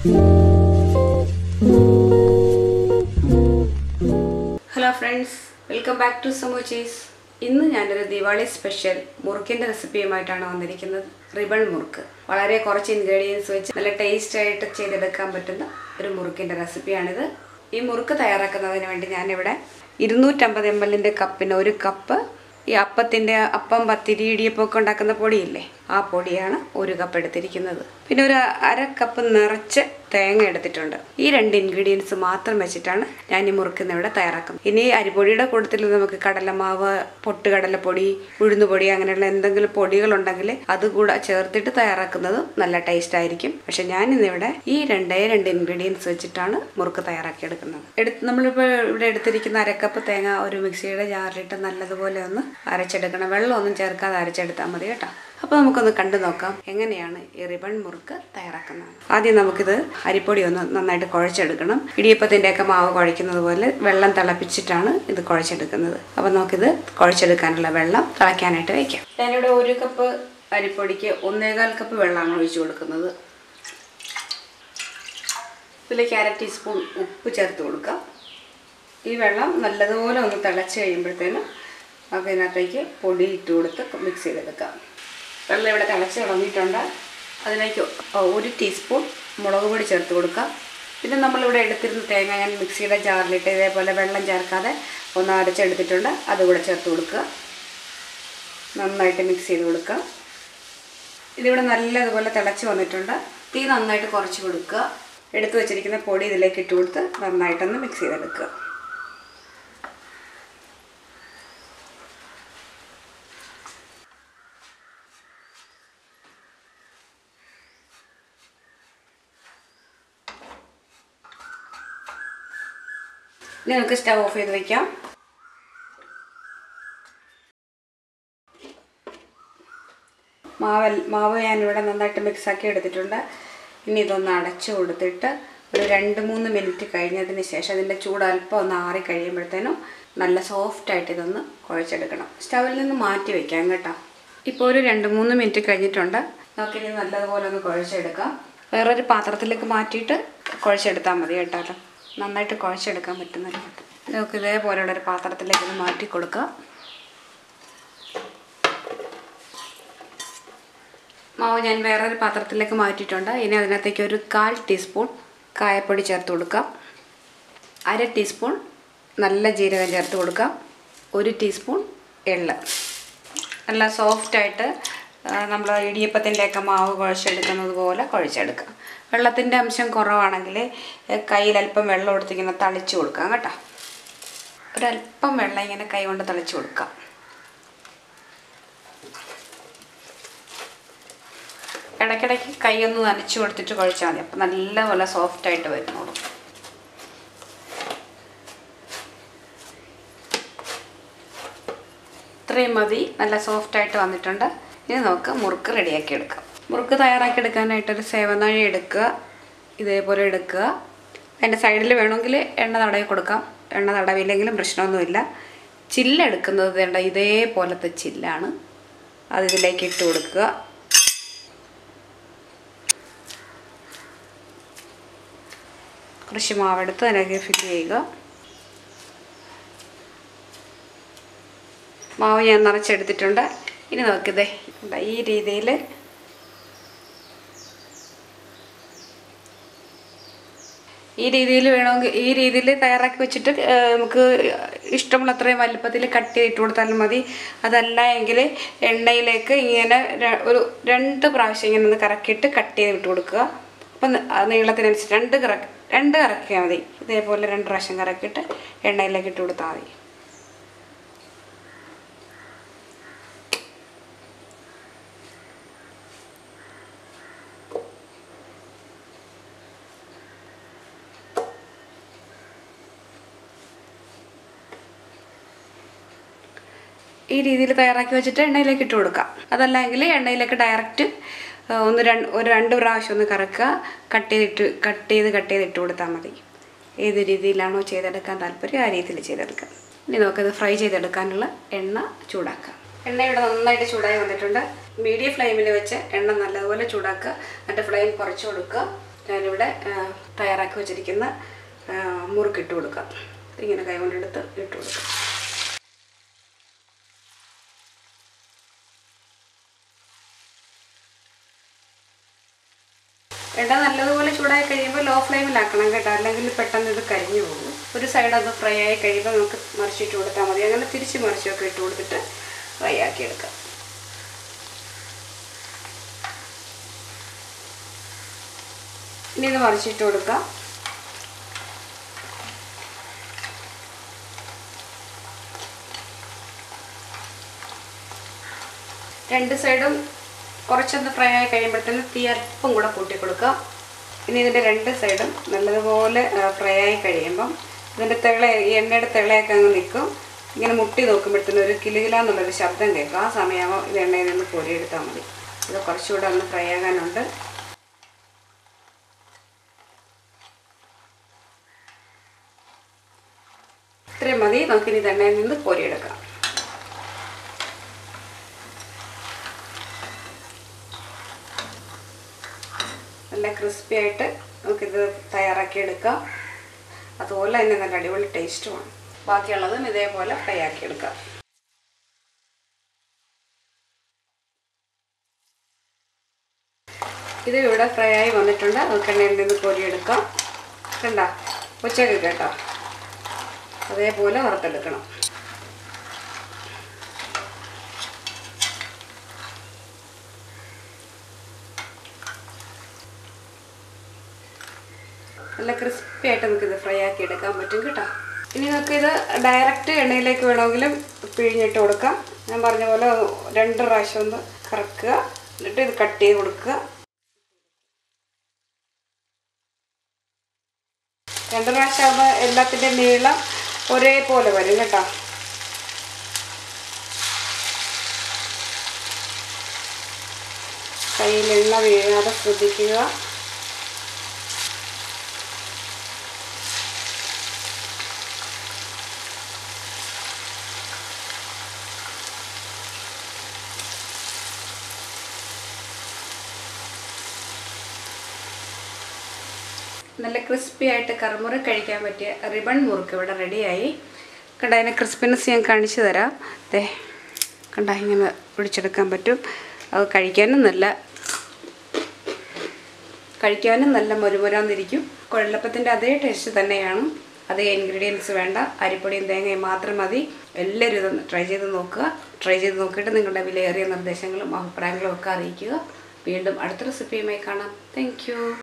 hello friends welcome back to സമോച്ചീസ് ഇന്ന് ഞാനൊരു ദിവാളി സ്പെഷ്യൽ മുറുക്കിൻ്റെ റെസിപ്പിയുമായിട്ടാണ് വന്നിരിക്കുന്നത് റിബൺ മുറുക്ക് വളരെ കുറച്ച് ഇൻഗ്രീഡിയൻസ് വെച്ച് നല്ല ടേസ്റ്റ് ആയിട്ട് ചെയ്തെടുക്കാൻ പറ്റുന്ന ഒരു മുറുക്കിൻ്റെ റെസിപ്പിയാണിത് ഈ മുറുക്ക് തയ്യാറാക്കുന്നതിന് വേണ്ടി ഞാനിവിടെ ഇരുന്നൂറ്റമ്പത് എം എല്ലിൻ്റെ കപ്പിന് ഒരു കപ്പ് ഈ അപ്പത്തിൻ്റെ അപ്പം പത്തിരി ഇടിയപ്പമൊക്കെ ഉണ്ടാക്കുന്ന പൊടിയില്ലേ ആ പൊടിയാണ് ഒരു കപ്പ് എടുത്തിരിക്കുന്നത് പിന്നെ ഒരു അര കപ്പ് നിറച്ച് തേങ്ങ എടുത്തിട്ടുണ്ട് ഈ രണ്ട് ഇൻഗ്രീഡിയൻസ് മാത്രം വെച്ചിട്ടാണ് ഞാൻ ഈ മുറുക്കുന്ന ഇവിടെ തയ്യാറാക്കുന്നത് ഇനി അരിപ്പൊടിയുടെ കൂട്ടത്തിൽ നമുക്ക് കടലമാവ് പൊട്ടുകടലപ്പൊടി ഉഴുന്നുപൊടി അങ്ങനെയുള്ള എന്തെങ്കിലും പൊടികളുണ്ടെങ്കിൽ അത് കൂടെ ചേർത്തിട്ട് തയ്യാറാക്കുന്നത് നല്ല ടേസ്റ്റ് ആയിരിക്കും പക്ഷെ ഞാൻ ഇന്നിവിടെ ഈ രണ്ടേ രണ്ട് ഇൻഗ്രീഡിയൻസ് വെച്ചിട്ടാണ് മുറുക്ക് തയ്യാറാക്കി എടുക്കുന്നത് എടുത്ത് നമ്മളിപ്പോൾ ഇവിടെ എടുത്തിരിക്കുന്ന അരക്കപ്പ് തേങ്ങ ഒരു മിക്സിയുടെ ജാറിലിട്ട് നല്ലതുപോലെ ഒന്ന് അരച്ചെടുക്കണം വെള്ളമൊന്നും ചേർക്കാതെ അരച്ചെടുത്താൽ മതി കേട്ടോ അപ്പോൾ നമുക്കൊന്ന് കണ്ടു നോക്കാം എങ്ങനെയാണ് ഈ റിബൺ മുറുക്ക് തയ്യാറാക്കുന്നത് ആദ്യം നമുക്കിത് അരിപ്പൊടി ഒന്ന് നന്നായിട്ട് കുഴച്ചെടുക്കണം ഇടിയപ്പത്തിൻ്റെയൊക്കെ മാവ് കുഴയ്ക്കുന്നത് പോലെ വെള്ളം തിളപ്പിച്ചിട്ടാണ് ഇത് കുഴച്ചെടുക്കുന്നത് അപ്പോൾ നമുക്കിത് കുഴച്ചെടുക്കാനുള്ള വെള്ളം തിളയ്ക്കാനായിട്ട് വയ്ക്കാം ഞാനിവിടെ ഒരു കപ്പ് അരിപ്പൊടിക്ക് ഒന്നേകാൽ കപ്പ് വെള്ളമാണ് ഒഴിച്ചു കൊടുക്കുന്നത് ഇതിലേക്ക് അര ടീസ്പൂൺ ഉപ്പ് ചേർത്ത് കൊടുക്കാം ഈ വെള്ളം നല്ലതുപോലെ ഒന്ന് തിളച്ച് കഴിയുമ്പോഴത്തേനും നമുക്ക് ഇതിനകത്തേക്ക് പൊടി ഇട്ട് കൊടുത്ത് മിക്സ് ചെയ്തെടുക്കാം വെള്ളം ഇവിടെ തിളച്ച് തുടങ്ങിയിട്ടുണ്ട് അതിലേക്ക് ഒരു ടീസ്പൂൺ മുളക് പൊടി ചേർത്ത് കൊടുക്കാം പിന്നെ നമ്മളിവിടെ എടുത്തിരുന്ന തേങ്ങ ഞാൻ മിക്സിയുടെ ജാറിലിട്ട് ഇതേപോലെ വെള്ളം ചേർക്കാതെ ഒന്ന് അരച്ചെടുത്തിട്ടുണ്ട് അതുകൂടെ ചേർത്ത് കൊടുക്കുക നന്നായിട്ട് മിക്സ് ചെയ്ത് കൊടുക്കുക ഇതിവിടെ നല്ലതുപോലെ തിളച്ച് വന്നിട്ടുണ്ട് തീ നന്നായിട്ട് കുറച്ച് കൊടുക്കുക എടുത്തു വെച്ചിരിക്കുന്ന പൊടി ഇതിലേക്ക് ഇട്ട് കൊടുത്ത് നന്നായിട്ടൊന്ന് മിക്സ് ചെയ്തെടുക്കുക ഇനി നമുക്ക് സ്റ്റവ് ഓഫ് ചെയ്ത് വെക്കാം മാവ് മാവ് ഞാനിവിടെ നന്നായിട്ട് മിക്സാക്കി എടുത്തിട്ടുണ്ട് ഇനി ഇതൊന്ന് അടച്ചു കൊടുത്തിട്ട് ഒരു രണ്ട് മൂന്ന് മിനിറ്റ് കഴിഞ്ഞതിന് ശേഷം അതിൻ്റെ ചൂട് അല്പം ഒന്ന് ആറി കഴിയുമ്പോഴത്തേനും നല്ല സോഫ്റ്റായിട്ട് ഇതൊന്ന് കുഴച്ചെടുക്കണം സ്റ്റവിൽ നിന്ന് മാറ്റി വയ്ക്കാം കേട്ടോ ഇപ്പോൾ ഒരു രണ്ട് മൂന്ന് മിനിറ്റ് കഴിഞ്ഞിട്ടുണ്ട് നമുക്കിനി നല്ലതുപോലെ ഒന്ന് കുഴച്ചെടുക്കാം വേറൊരു പാത്രത്തിലേക്ക് മാറ്റിയിട്ട് കുഴച്ചെടുത്താൽ മതി കേട്ടോ നന്നായിട്ട് കുഴച്ചെടുക്കാൻ പറ്റുന്ന നമുക്ക് ഇതേപോലെയുള്ള ഒരു പാത്രത്തിലേക്ക് ഇത് മാറ്റി കൊടുക്കുക മാവ് ഞാൻ വേറൊരു പാത്രത്തിലേക്ക് മാറ്റിയിട്ടുണ്ട് ഇനി അതിനകത്തേക്ക് ഒരു കാൽ ടീസ്പൂൺ കായപ്പൊടി ചേർത്ത് കൊടുക്കാം അര ടീസ്പൂൺ നല്ല ജീരകം ചേർത്ത് കൊടുക്കാം ഒരു ടീസ്പൂൺ എള്ള് നല്ല സോഫ്റ്റായിട്ട് നമ്മൾ ഇടിയപ്പത്തിൻ്റെയൊക്കെ മാവ് കുഴച്ചെടുക്കുന്നത് പോലെ കുഴച്ചെടുക്കാം വെള്ളത്തിൻ്റെ അംശം കുറവാണെങ്കിൽ കയ്യിൽ അല്പം വെള്ളം എടുത്തിങ്ങനെ തളിച്ച് കൊടുക്കാം കേട്ടോ ഒരല്പം വെള്ളം ഇങ്ങനെ കൈ കൊണ്ട് തളിച്ച് കൊടുക്കാം ഇടയ്ക്കിടയ്ക്ക് കൈ ഒന്ന് നനച്ച് കൊടുത്തിട്ട് കുഴച്ചാൽ മതി അപ്പം നല്ലപോലെ സോഫ്റ്റായിട്ട് വരുന്നുള്ളൂ ഇത്രയും മതി നല്ല സോഫ്റ്റായിട്ട് വന്നിട്ടുണ്ട് ഇനി നമുക്ക് മുറുക്ക് റെഡിയാക്കി എടുക്കാം മുറുക്ക് തയ്യാറാക്കി എടുക്കാനായിട്ടൊരു സേവനാഴി എടുക്കുക ഇതേപോലെ എടുക്കുക അതിൻ്റെ സൈഡിൽ വേണമെങ്കിൽ എണ്ണ തടവി കൊടുക്കാം എണ്ണ തടവില്ലെങ്കിലും പ്രശ്നമൊന്നുമില്ല ചില്ലെടുക്കുന്നത് വേണ്ട ഇതേപോലത്തെ ചില്ലാണ് അത് ഇതിലേക്ക് ഇട്ട് കൊടുക്കുക കുറച്ച് മാവെടുത്ത് അതിനകത്ത് ഫില്ല് ചെയ്യുക മാവ് ഞാൻ നിറച്ചെടുത്തിട്ടുണ്ട് ഇനി നോക്കിതേ ഈ രീതിയിൽ ഈ രീതിയിൽ വേണമെങ്കിൽ ഈ രീതിയിൽ തയ്യാറാക്കി വെച്ചിട്ട് നമുക്ക് ഇഷ്ടമുള്ള അത്രയും വലുപ്പത്തിൽ കട്ട് ചെയ്തിട്ട് കൊടുത്താലും മതി അതല്ല എങ്കിൽ എണ്ണയിലേക്ക് ഇങ്ങനെ ഒരു രണ്ട് പ്രാവശ്യം ഇങ്ങനെ ഒന്ന് കറക്കിയിട്ട് കട്ട് ചെയ്തിട്ട് കൊടുക്കുക അപ്പം നീളത്തിനനുസരിച്ച് രണ്ട് കറക്കി രണ്ട് കറക്കിയാൽ മതി ഇതേപോലെ രണ്ട് പ്രാവശ്യം കറക്കിയിട്ട് എണ്ണയിലേക്ക് ഇട്ട് കൊടുത്താൽ മതി ഈ രീതിയിൽ തയ്യാറാക്കി വെച്ചിട്ട് എണ്ണയിലേക്ക് ഇട്ട് കൊടുക്കാം അതല്ലെങ്കിൽ എണ്ണയിലേക്ക് ഡയറക്റ്റ് ഒന്ന് രണ്ട് ഒരു രണ്ട് പ്രാവശ്യം ഒന്ന് കറക്കുക കട്ട് ചെയ്തിട്ട് കട്ട് ചെയ്ത് കട്ട് ചെയ്ത് ഇട്ട് കൊടുത്താൽ മതി ഏത് രീതിയിലാണോ ചെയ്തെടുക്കാൻ താല്പര്യം ആ രീതിയിൽ ചെയ്തെടുക്കാം ഇനി നമുക്കത് ഫ്രൈ ചെയ്തെടുക്കാനുള്ള എണ്ണ ചൂടാക്കാം എണ്ണ ഇവിടെ നന്നായിട്ട് ചൂടായി വന്നിട്ടുണ്ട് മീഡിയം ഫ്ലെയിമിൽ വെച്ച് എണ്ണ നല്ലതുപോലെ ചൂടാക്കുക എന്നിട്ട് ഫ്ലെയിം കുറച്ച് കൊടുക്കുക ഞാനിവിടെ ആ, തയ്യാറാക്കി വെച്ചിരിക്കുന്ന ആ, മുറുക്കിട്ട് കൊടുക്കാം ഇങ്ങനെ കൈകൊണ്ടെടുത്ത് ഇട്ട് കൊടുക്കുക എണ്ണ നല്ലതുപോലെ ചൂടായി കഴിയുമ്പോൾ ലോ ഫ്ലെയിമിലാക്കണം കേട്ടോ അല്ലെങ്കിൽ പെട്ടെന്ന് ഇത് കരിഞ്ഞു പോകും ഒരു സൈഡ് അത് ഫ്രൈ ആയി കഴിയുമ്പോൾ നമുക്ക് മറിച്ചിട്ട് കൊടുത്താൽ മതി അങ്ങനെ തിരിച്ച് മറിച്ചൊക്കെ ഇട്ട് കൊടുത്തിട്ട് ഫ്രൈ ആക്കി എടുക്കാം ഇനി ഇത് മറിച്ചിട്ട് കൊടുക്കാം രണ്ട് സൈഡും കുറച്ചൊന്ന് ഫ്രൈ ആയി കഴിയുമ്പോഴത്തേന് തീ അല്പം കൂടെ കൂട്ടി കൊടുക്കാം ഇനി ഇതിൻ്റെ രണ്ട് സൈഡും നല്ലതുപോലെ ഫ്രൈ ആയി കഴിയുമ്പം ഇതിൻ്റെ തിള ഈ എണ്ണയുടെ തിളയൊക്കെ അങ്ങ് നിൽക്കും ഇങ്ങനെ മുട്ടി നോക്കുമ്പോഴത്തേനും ഒരു കിലുകിലാന്നുള്ളൊരു ശബ്ദം കേൾക്കും ആ സമയമാകുമ്പോൾ ഇത് എണ്ണയിൽ നിന്ന് കോരിയെടുത്താൽ മതി ഇത് കുറച്ചുകൂടെ ഒന്ന് ഫ്രൈ ആകാനുണ്ട് ഇത്രയും മതി നമുക്കിനി ഇത് എണ്ണയിൽ നിന്ന് കോരിയെടുക്കാം നല്ല ക്രിസ്പി ആയിട്ട് നമുക്കിത് തയ്യാറാക്കി എടുക്കാം അതുപോലെ തന്നെ നല്ല അടിപൊളി ടേസ്റ്റുമാണ് ബാക്കിയുള്ളതും ഇതേപോലെ ഫ്രൈ ആക്കി എടുക്കാം ഇത് ഇവിടെ ഫ്രൈ ആയി വന്നിട്ടുണ്ട് നമുക്ക് എണ്ണയിൽ നിന്ന് കോരിയെടുക്കാം കണ്ട ഉച്ചക്ക് കേട്ടോ അതേപോലെ വറുത്തെടുക്കണം നല്ല ക്രിസ്പി ആയിട്ട് നമുക്കിത് ഫ്രൈ ആക്കി എടുക്കാൻ പറ്റും കേട്ടോ ഇനി നമുക്കിത് ഡയറക്റ്റ് എണ്ണയിലേക്ക് വേണമെങ്കിലും പിഴിഞ്ഞിട്ട് കൊടുക്കാം ഞാൻ പറഞ്ഞ പോലെ രണ്ട് പ്രാവശ്യം ഒന്ന് കറക്കുക എന്നിട്ട് ഇത് കട്ട് ചെയ്ത് കൊടുക്കുക രണ്ട് പ്രാവശ്യം ആകുമ്പോൾ എല്ലാത്തിൻ്റെ നീളം ഒരേപോലെ വരും കേട്ടോ കയ്യിൽ എണ്ണ വീഴാതെ ശ്രദ്ധിക്കുക നല്ല ക്രിസ്പി ആയിട്ട് കറുമുറ കഴിക്കാൻ പറ്റിയ റിബൺ മുറുക്ക് ഇവിടെ റെഡിയായി കണ്ട അതിൻ്റെ ക്രിസ്പിനെസ് ഞാൻ കാണിച്ചു തരാം ദേ കണ്ട ഇങ്ങനെ പിടിച്ചെടുക്കാൻ പറ്റും അത് കഴിക്കാനും നല്ല കഴിക്കാനും നല്ല മുരുമുരാന്നിരിക്കും കുഴലപ്പത്തിൻ്റെ അതേ ടേസ്റ്റ് തന്നെയാണ് അതേ ഇൻഗ്രീഡിയൻസ് വേണ്ട അരിപ്പൊടിയും തേങ്ങയും മാത്രം മതി എല്ലാവരും ഇതൊന്ന് ട്രൈ ചെയ്ത് നോക്കുക ട്രൈ ചെയ്ത് നോക്കിയിട്ട് നിങ്ങളുടെ വിലയേറിയ നിർദ്ദേശങ്ങളും അഭിപ്രായങ്ങളും ഒക്കെ അറിയിക്കുക വീണ്ടും അടുത്ത റെസിപ്പിയുമായി കാണാം താങ്ക്